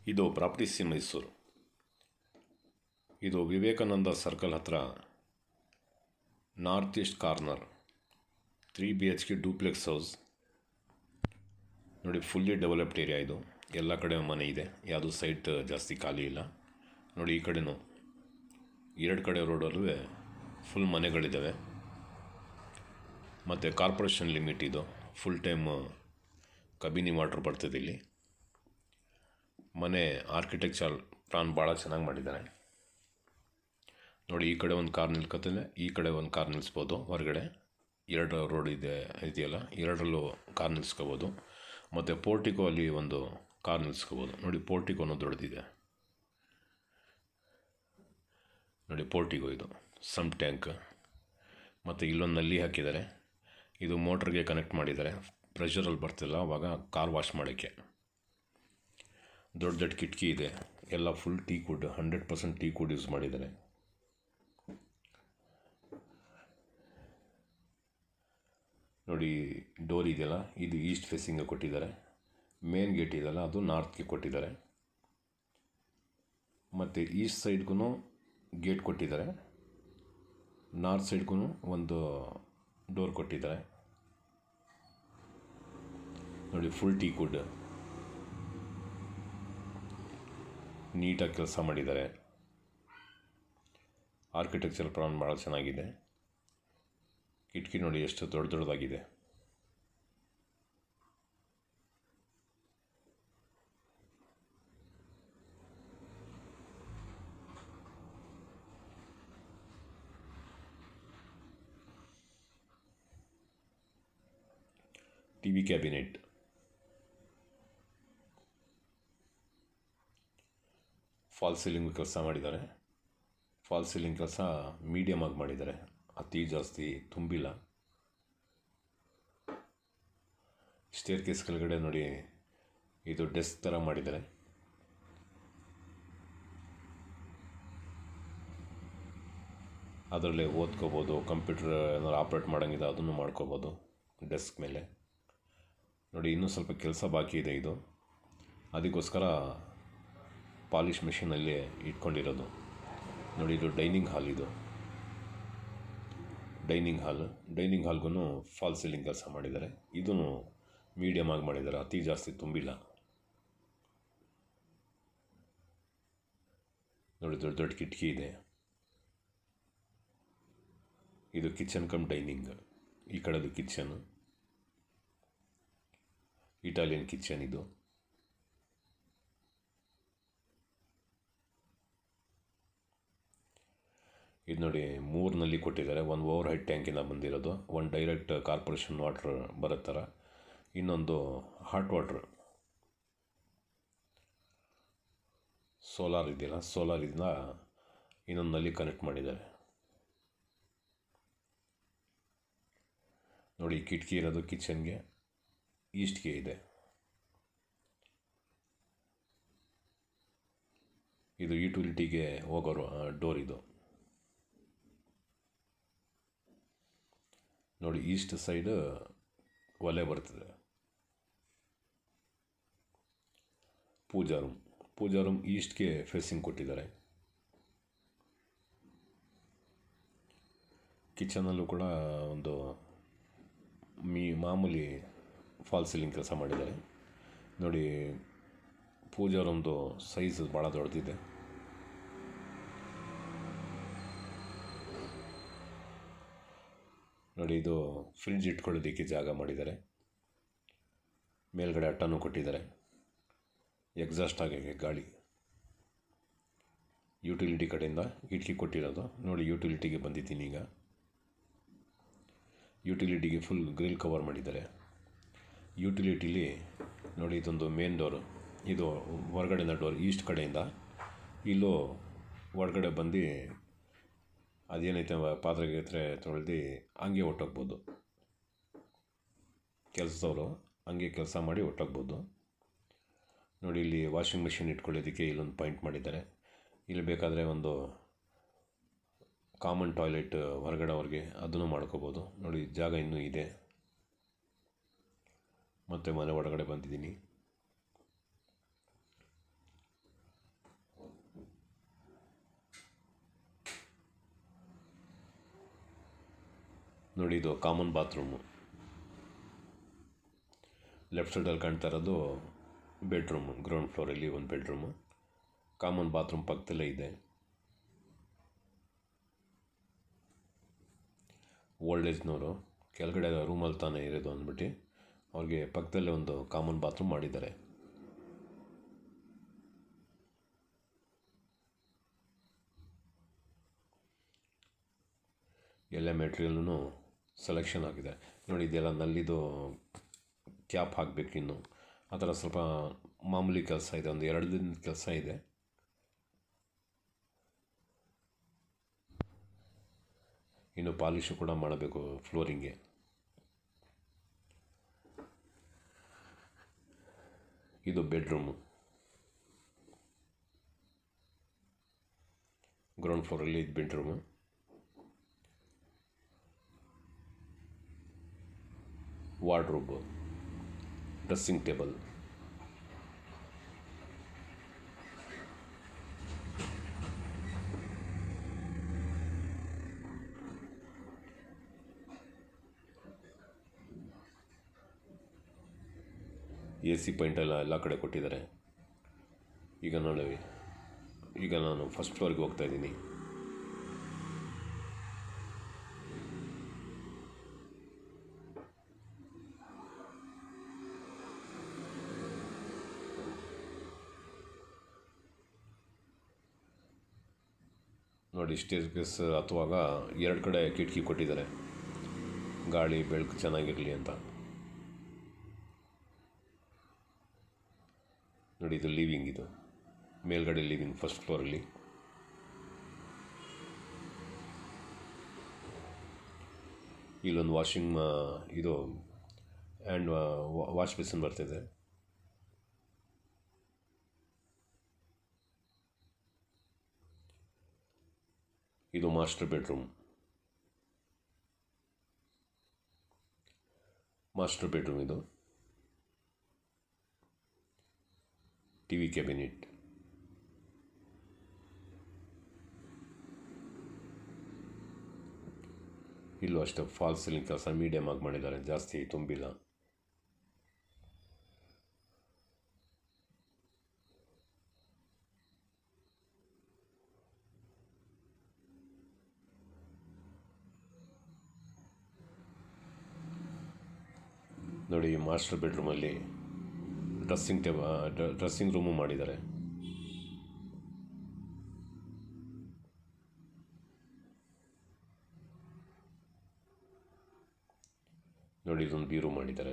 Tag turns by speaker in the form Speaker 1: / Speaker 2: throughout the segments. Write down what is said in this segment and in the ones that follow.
Speaker 1: ಇದು properties in Mysuru ಇದು Vivekananda circle ಹತ್ರ north east corner three B H K duplex house ನೋಡಿ ಫುಲ್ಲಿ ಡೆವಲಪ್ಡ್ ಏರಿಯಾ ಇದು ಎಲ್ಲ ಕಡೆ ಮನೆ ಇದೆ ಯಾವುದೂ ಸೈಟ್ ಜಾಸ್ತಿ ಖಾಲಿ ಇಲ್ಲ ನೋಡಿ ಈ ಕಡೆನೂ ಎರಡು ಕಡೆ ರೋಡಲ್ಲೂ ಫುಲ್ ಮನೆಗಳಿದ್ದಾವೆ ಮತ್ತು ಕಾರ್ಪೊರೇಷನ್ ಲಿಮಿಟ್ ಇದು ಫುಲ್ ಟೈಮ್ ಕಬಿನಿ ವಾಟ್ರ್ ಬರ್ತದೆ ಇಲ್ಲಿ ಮನೆ ಆರ್ಕಿಟೆಕ್ಚರ್ ಪ್ಲಾನ್ ಭಾಳ ಚೆನ್ನಾಗಿ ಮಾಡಿದ್ದಾರೆ ನೋಡಿ ಈ ಕಡೆ ಒಂದು ಕಾರ್ ನಿಲ್ಕತ್ತದೆ ಈ ಕಡೆ ಒಂದು ಕಾರ್ ನಿಲ್ಲಿಸ್ಬೋದು ಹೊರಗಡೆ ಎರಡು ರೋಡ್ ಇದೆ ಇದೆಯಲ್ಲ ಎರಡರಲ್ಲೂ ಕಾರ್ ನಿಲ್ಲಿಸ್ಕೋಬೋದು ಮತ್ತು ಪೋರ್ಟಿಕೋ ಅಲ್ಲಿ ಒಂದು ಕಾರ್ ನಿಲ್ಲಿಸ್ಕೋಬೋದು ನೋಡಿ ಪೋರ್ಟಿಕೋನು ದೊಡ್ಡದಿದೆ ನೋಡಿ ಪೋರ್ಟಿಗೋ ಇದು ಸಮ್ ಟ್ಯಾಂಕ್ ಮತ್ತು ಇಲ್ಲೊಂದು ನಲ್ಲಿ ಹಾಕಿದ್ದಾರೆ ಇದು ಮೋಟ್ರಿಗೆ ಕನೆಕ್ಟ್ ಮಾಡಿದ್ದಾರೆ ಪ್ರೆಷರಲ್ಲಿ ಬರ್ತಿಲ್ಲ ಅವಾಗ ಕಾರ್ ವಾಶ್ ಮಾಡೋಕ್ಕೆ ದೊಡ್ಡ ದೊಡ್ಡ ಕಿಟಕಿ ಇದೆ ಎಲ್ಲ full teakwood hundred percent teakwood use ಮಾಡಿದ್ದಾರೆ ನೋಡಿ ಡೋರ್ ಇದೆಯಲ್ಲ ಇದು ಈಸ್ಟ್ ಫೇಸಿಂಗ್ ಕೊಟ್ಟಿದ್ದಾರೆ ಮೇನ್ ಗೇಟ್ ಇದೆಯಲ್ಲ ಅದು ನಾರ್ತ್ಗೆ ಕೊಟ್ಟಿದ್ದಾರೆ ಮತ್ತು ಈಸ್ಟ್ ಸೈಡ್ಗೂ ಗೇಟ್ ಕೊಟ್ಟಿದ್ದಾರೆ ನಾರ್ತ್ ಸೈಡ್ಗೂ ಒಂದು ಡೋರ್ ಕೊಟ್ಟಿದ್ದಾರೆ ನೋಡಿ ಫುಲ್ ಟೀ ಕುಡ್ ನೀಟಾಗಿ ಕೆಲಸ ಮಾಡಿದ್ದಾರೆ ಆರ್ಕಿಟೆಕ್ಚರ್ ಪ್ಲಾನ್ ಭಾಳ ಚೆನ್ನಾಗಿದೆ ಕಿಟಕಿ ನೋಡಿ ಎಷ್ಟು ದೊಡ್ಡ ದೊಡ್ಡದಾಗಿದೆ T V cabinet false ceiling ಕೆಲಸ ಮಾಡಿದ್ದಾರೆ ಫಾಲ್ ಸೀಲಿಂಗ್ ಕೆಲಸ ಮೀಡಿಯಮ್ ಆಗಿ ಮಾಡಿದ್ದಾರೆ ಅತಿ ಜಾಸ್ತಿ ತುಂಬಿಲ್ಲ ಸ್ಟೇರ್ ಕೇಸ್ ಕೆಳಗಡೆ ನೋಡಿ ಇದು ಡೆಸ್ಕ್ ಥರ ಮಾಡಿದ್ದಾರೆ ಅದರಲ್ಲಿ ಓದ್ಕೋಬೋದು ಕಂಪ್ಯೂಟರ್ ಏನಾದ್ರು ಆಪ್ರೇಟ್ ಮಾಡೋಂಗಿದೆ ಅದನ್ನು ಮಾಡ್ಕೋಬೋದು ಡೆಸ್ಕ್ ಮೇಲೆ ನೋಡಿ ಇನ್ನೂ ಸ್ವಲ್ಪ ಕೆಲಸ ಬಾಕಿ ಇದೆ ಇದು ಅದಕ್ಕೋಸ್ಕರ ಪಾಲಿಷ್ ಮೆಷಿನಲ್ಲಿ ಇಟ್ಕೊಂಡಿರೋದು ನೋಡಿ ಇದು ಡೈನಿಂಗ್ ಹಾಲ್ ಇದು ಡೈನಿಂಗ್ ಹಾಲ್ ಡೈನಿಂಗ್ ಹಾಲ್ಗೂ ಫಾಲ್ ಸೀಲಿಂಗ್ ಕೆಲಸ ಮಾಡಿದ್ದಾರೆ ಇದೂ ಮೀಡಿಯಮ್ ಆಗಿ ಮಾಡಿದ್ದಾರೆ ಅತಿ ಜಾಸ್ತಿ ತುಂಬಿಲ್ಲ ನೋಡಿ ದೊಡ್ಡ ದೊಡ್ಡ ಕಿಟಕಿ ಇದೆ ಇದು ಕಿಚನ್ ಕಮ್ ಡೈನಿಂಗ್ ಈ ಕಡೆದು ಕಿಚನ್ ಇಟಾಲಿಯನ್ ಕಿಚನ್ ಇದು ಇದು ನೋಡಿ ಮೂರಿನಲ್ಲಿ ಕೊಟ್ಟಿದ್ದಾರೆ ಒಂದು ಓವರ್ ಹೆಡ್ ಟ್ಯಾಂಕಿಂದ ಬಂದಿರೋದು ಒಂದು ಡೈರೆಕ್ಟ್ ಕಾರ್ಪೊರೇಷನ್ ವಾಟ್ರ್ ಬರೋ ಥರ ಇನ್ನೊಂದು ಹಾಟ್ ವಾಟ್ರ್ ಸೋಲಾರ್ ಇದೆಯಲ್ಲ ಸೋಲಾರಿಂದ ಇನ್ನೊಂದು ನಲ್ಲಿ ಕನೆಕ್ಟ್ ಮಾಡಿದ್ದಾರೆ ನೋಡಿ ಕಿಟಕಿ ಇರೋದು ಕಿಚನ್ಗೆ ಈಸ್ಟ್ಗೆ ಇದೆ ಇದು ಯುಟಿಲಿಟಿಗೆ ಹೋಗೋರು ಡೋರ್ ಇದು ನೋಡಿ ಈಸ್ಟ್ ಸೈಡ್ ಒಲೆ ಬರ್ತದೆ ಪೂಜಾ ರೂಮ್ ಪೂಜಾ ರೂಮ್ ಈಸ್ಟ್ಗೆ ಫೇಸಿಂಗ್ ಕೊಟ್ಟಿದ್ದಾರೆ ಕಿಚನಲ್ಲೂ ಕೂಡ ಒಂದು ಮೀ ಮಾಮೂಲಿ ಫಾಲ್ ಸೀಲಿಂಗ್ ಕೆಲಸ ಮಾಡಿದ್ದಾರೆ ನೋಡಿ ಪೂಜಾ ರೂಮ್ದು ಸೈಜ್ ಭಾಳ ದೊಡ್ಡದಿದೆ ನೋಡಿ ಇದು ಫ್ರಿಡ್ಜ್ ಇಟ್ಕೊಳ್ಳೋದಕ್ಕೆ ಜಾಗ ಮಾಡಿದ್ದಾರೆ ಮೇಲ್ಗಡೆ ಅಟ್ಟನೂ ಕೊಟ್ಟಿದ್ದಾರೆ ಎಕ್ಸಾಸ್ಟ್ ಆಗೋಕ್ಕೆ ಗಾಳಿ ಯುಟಿಲಿಟಿ ಕಡೆಯಿಂದ ಕಿಟಕಿ ಕೊಟ್ಟಿರೋದು ನೋಡಿ ಯುಟಿಲಿಟಿಗೆ ಬಂದಿದ್ದೀನಿ ಈಗ ಯುಟಿಲಿಟಿಗೆ ಫುಲ್ ಗ್ರಿಲ್ ಕವರ್ ಮಾಡಿದ್ದಾರೆ ಯುಟಿಲಿಟಿಲಿ ನೋಡಿ ಇದೊಂದು ಮೇನ್ ಡೋರು ಇದು ಹೊರಗಡೆಯಿಂದ ಡೋರ್ ಈಸ್ಟ್ ಕಡೆಯಿಂದ ಇಲ್ಲೂ ಹೊರಗಡೆ ಬಂದು ಅದೇನೈತೆ ಪಾತ್ರೆ ಗೀತ್ರೆ ತೊಳೆದು ಹಂಗೆ ಹೊಟ್ಟೋಗ್ಬೋದು ಕೆಲಸದವರು ಹಂಗೆ ಕೆಲಸ ಮಾಡಿ ಹೊಟ್ಟೋಗ್ಬೋದು ನೋಡಿ ಇಲ್ಲಿ ವಾಷಿಂಗ್ ಮಿಷಿನ್ ಇಟ್ಕೊಳ್ಳೋದಕ್ಕೆ ಇಲ್ಲೊಂದು ಪಾಯಿಂಟ್ ಮಾಡಿದ್ದಾರೆ ಇಲ್ಲಿ ಬೇಕಾದರೆ ಒಂದು ಕಾಮನ್ ಟಾಯ್ಲೆಟ್ ಹೊರಗಡೆ ಅವ್ರಿಗೆ ಅದನ್ನು ಮಾಡ್ಕೋಬೋದು ನೋಡಿ ಜಾಗ ಇನ್ನೂ ಇದೆ ಮತ್ತು ಮನೆ ಒಳಗಡೆ ಬಂದಿದ್ದೀನಿ ನೋಡಿ ಇದು ಕಾಮನ್ ಬಾತ್ರೂಮು ಲೆಫ್ಟ್ ಸೈಡಲ್ಲಿ ಕಾಣ್ತಾ ಇರೋದು ಬೆಡ್ರೂಮು ಗ್ರೌಂಡ್ ಫ್ಲೋರಲ್ಲಿ ಒಂದು ಬೆಡ್ರೂಮು ಕಾಮನ್ ಬಾತ್ರೂಮ್ ಪಕ್ಕದಲ್ಲೇ ಇದೆ ಓಲ್ಡ್ ಏಜ್ನವರು ಕೆಳಗಡೆ ರೂಮಲ್ಲಿ ತಾನೇ ಇರೋದು ಅಂದ್ಬಿಟ್ಟು ಅವ್ರಿಗೆ ಪಕ್ಕದಲ್ಲೇ ಒಂದು ಕಾಮನ್ ಬಾತ್ರೂಮ್ ಮಾಡಿದ್ದಾರೆ ಎಲ್ಲ ಮೆಟೀರಿಯಲ್ನು ಸೆಲೆಕ್ಷನ್ ಆಗಿದೆ ನೋಡಿ ಇದೆಲ್ಲ ನಲ್ಲಿದು ಕ್ಯಾಪ್ ಹಾಕಬೇಕು ಇನ್ನು ಆ ಥರ ಸ್ವಲ್ಪ ಮಾಮೂಲಿ ಕೆಲಸ ಇದೆ ಒಂದು ಎರಡು ದಿನದ ಕೆಲಸ ಇದೆ ಇನ್ನು ಪಾಲಿಶು ಕೂಡ ಮಾಡಬೇಕು ಫ್ಲೋರಿಂಗ್ಗೆ ಇದು ಬೆಡ್ರೂಮು ಗ್ರೌಂಡ್ ಫ್ಲೋರಲ್ಲಿ ಇದು bedroom wardrobe dressing table A C point ಎಲ್ಲ ಎಲ್ಲ ಕಡೆ ಕೊಟ್ಟಿದ್ದಾರೆ ಈಗ ನೋಡಿ ಈಗ ನಾನು ಫಸ್ಟ್ ಫ್ಲೋರ್ಗೆ ಹೋಗ್ತಾ ಇದ್ದೀನಿ ನೋಡಿ ಸ್ಟೇರ್ಕೇಸ್ ಹತ್ತುವಾಗ ಎರಡು ಕಡೆ ಕಿಟಕಿ ಕೊಟ್ಟಿದ್ದಾರೆ ಗಾಳಿ ಬೆಳಕು ಚೆನ್ನಾಗಿರಲಿ ಅಂತ ನೋಡಿ ಇದು ಲಿವಿಂಗ್ ಇದು ಮೇಲ್ಗಡೆ ಲಿವಿಂಗ್ ಫಸ್ಟ್ ಫ್ಲೋರಲ್ಲಿ ಇಲ್ಲೊಂದು ವಾಷಿಂಗ್ ಇದು ಆ್ಯಂಡ್ ವಾಶ್ ಬೇಸಿನ್ ಬರ್ತಿದೆ ಇದು ಮಾಸ್ಟರ್ ಬೆಡ್ರೂಮ್ ಮಾಸ್ಟರ್ ಬೆಡ್ರೂಮ್ ಇದು ಟಿ ವಿ ಕ್ಯಾಬಿನೆಟ್ ಇಲ್ಲೂ ಅಷ್ಟೇ ಫಾಲ್ ಸೀಲಿಂಗ್ ಕೆಲಸ ಮೀಡಿಯಮ್ ಆಗಿ ಮಾಡಿದ್ದಾರೆ ಜಾಸ್ತಿ ತುಂಬಿಲ್ಲ ನೋಡಿ ಈ ಮಾಸ್ಟರ್ ಬೆಡ್ರೂಮಲ್ಲಿ ಡ್ರೆಸ್ಸಿಂಗ್ ಟೇಬ ಡ್ರೆಸ್ಸಿಂಗ್ ರೂಮು ಮಾಡಿದ್ದಾರೆ ನೋಡಿ ಇದೊಂದು ಬೀರು ಮಾಡಿದ್ದಾರೆ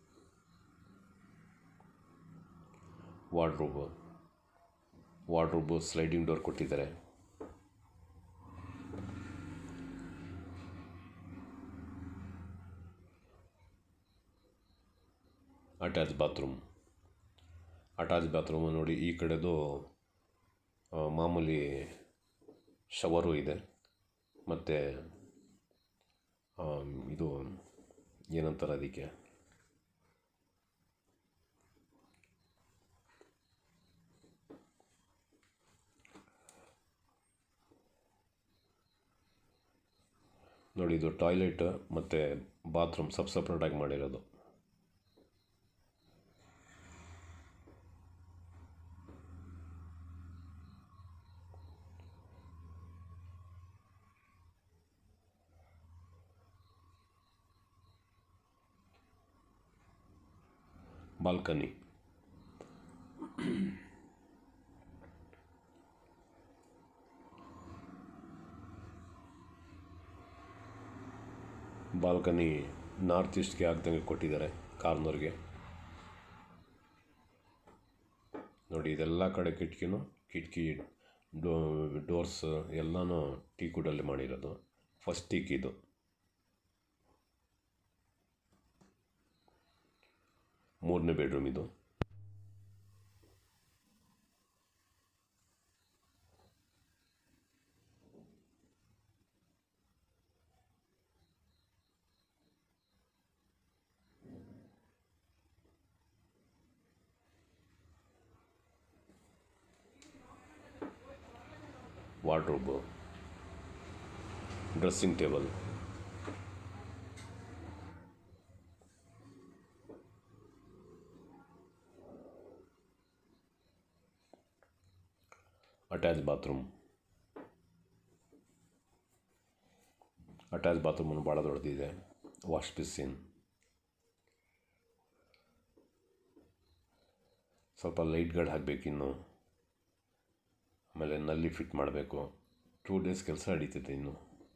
Speaker 1: ವಾರ್ಡ್ರೋಬ್ ವಾರ್ಡ್ರೋಬು ಸ್ಲೈಡಿಂಗ್ ಡೋರ್ ಕೊಟ್ಟಿದ್ದಾರೆ ಅಟ್ಯಾಚ್ ಬಾತ್ರೂಮ್ ಅಟ್ಯಾಚ್ ಬಾತ್ರೂಮ್ ನೋಡಿ ಈ ಕಡೆದು ಆ, ಮಾಮೂಲಿ ಶವರು ಇದೆ ಮತ್ತು ಇದು ಏನಂತಾರೆ ಅದಕ್ಕೆ ನೋಡಿ ಇದು ಟಾಯ್ಲೆಟ್ ಮತ್ತು ಬಾತ್ರೂಮ್ ಸಬ್ ಸಪ್ರೇಟಾಗಿ ಮಾಡಿರೋದು ಬಾಲ್ಕನಿ ಬಾಲ್ಕನಿ ನಾರ್ತ್ ಈಸ್ಟ್ಗೆ ಆಗ್ದಂಗೆ ಕೊಟ್ಟಿದ್ದಾರೆ ಕಾರ್ನರ್ಗೆ ನೋಡಿ ಇದೆಲ್ಲ ಕಡೆ ಕಿಟಕಿನೂ ಕಿಟಕಿ ಡೋ ಡೋರ್ಸ್ ಎಲ್ಲನೂ ಟೀ ಕುಡಲ್ಲಿ ಮಾಡಿರೋದು ಫಸ್ಟ್ ಟೀಕ್ ಇದು ಮೂರನೇ ಬೆಡ್ರೂಮ್ ಇದು wardrobe dressing table attach bathroom attach ಬಾತ್ರೂಮನ್ನು ಭಾಳ ದೊಡ್ಡದಿದೆ ವಾಶ್ ಬೇಸಿನ್ ಸ್ವಲ್ಪ ಲೈಟ್ಗಳು ಹಾಕಬೇಕಿನ್ನು ಆಮೇಲೆ ನಲ್ಲಿ ಫಿಟ್ ಮಾಡಬೇಕು ಟೂ ಡೇಸ್ ಕೆಲಸ ನಡೀತೈತೆ ಇನ್ನು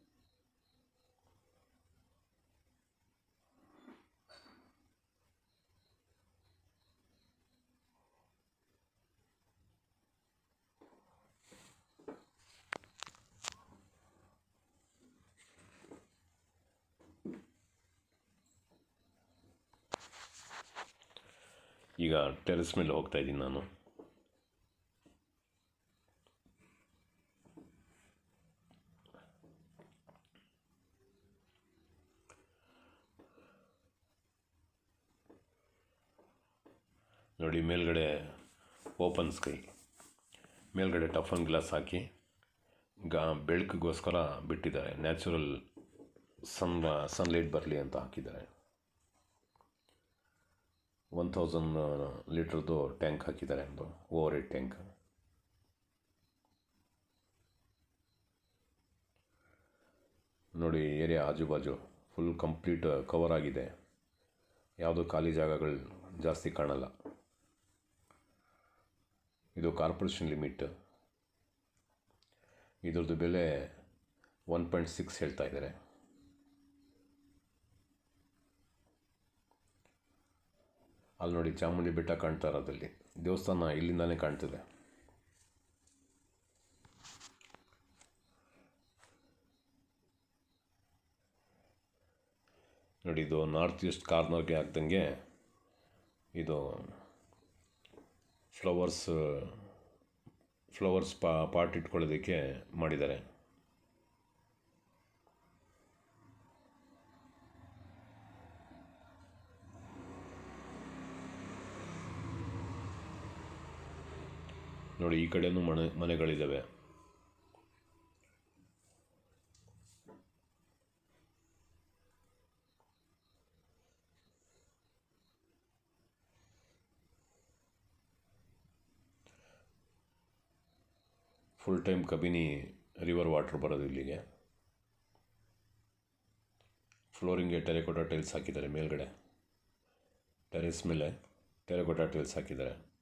Speaker 1: ಈಗ ಟೆರೆಸ್ ಮೇಲೆ ಹೋಗ್ತಾ ಇದ್ದೀನಿ ನಾನು ನೋಡಿ ಮೇಲ್ಗಡೆ ಓಪನ್ ಸ್ಕೈ ಮೇಲ್ಗಡೆ ಟಫನ್ ಗ್ಲಾಸ್ ಹಾಕಿ ಗಾ ಬೆಳಕಿಗೋಸ್ಕರ ಬಿಟ್ಟಿದ್ದಾರೆ ನ್ಯಾಚುರಲ್ ಸನ್ ಸನ್ಲೈಟ್ ಬರಲಿ ಅಂತ ಹಾಕಿದ್ದಾರೆ ಒನ್ ತೌಸಂಡ್ ಲೀಟ್ರದ್ದು ಟ್ಯಾಂಕ್ ಹಾಕಿದ್ದಾರೆ ಒಂದು ಓವರ್ ಹೆಡ್ ಟ್ಯಾಂಕ್ ನೋಡಿ ಏರಿಯಾ ಆಜು ಬಾಜು ಫುಲ್ ಕಂಪ್ಲೀಟ್ ಕವರ್ ಆಗಿದೆ ಯಾವುದೂ ಖಾಲಿ ಜಾಗಗಳು ಜಾಸ್ತಿ ಕಾಣಲ್ಲ ಇದು ಕಾರ್ಪೊರೇಷನ್ ಲಿಮಿಟ್ ಇದ್ರದ್ದು ಬೆಲೆ ಒನ್ ಪಾಯಿಂಟ್ ಸಿಕ್ಸ್ ಹೇಳ್ತಾ ಇದ್ದಾರೆ ಅಲ್ಲಿ ನೋಡಿ ಚಾಮುಂಡಿ ಬೆಟ್ಟ ಕಾಣ್ತಾ ಇರೋದಲ್ಲಿ ದೇವಸ್ಥಾನ ಇಲ್ಲಿಂದಾನೇ ಕಾಣ್ತಿದೆ ನೋಡಿ ಇದು ನಾರ್ತ್ ಈಸ್ಟ್ ಕಾರ್ನರ್ಗೆ ಆಗ್ದಂಗೆ ಇದು ಫ್ಲವರ್ಸ್ ಫ್ಲವರ್ಸ್ ಪಾ ಪಾಟ್ ಇಟ್ಕೊಳ್ಳೋದಕ್ಕೆ ಮಾಡಿದ್ದಾರೆ ನೋಡಿ ಈ ಕಡೆನೂ ಮನೆ ಮನೆಗಳಿದ್ದಾವೆ full time Kabini river water ಬರೋದು ಇಲ್ಲಿಗೆ ಫ್ಲೋರಿಂಗ್ಗೆ ಟೆರೆಕೋಟಾ ಟೈಲ್ಸ್ ಹಾಕಿದ್ದಾರೆ ಮೇಲ್ಗಡೆ ಟೆರೆಸ್ ಮೇಲೆ ಟೆರೆಕೋಟಾ ಟೈಲ್ಸ್ ಹಾಕಿದ್ದಾರೆ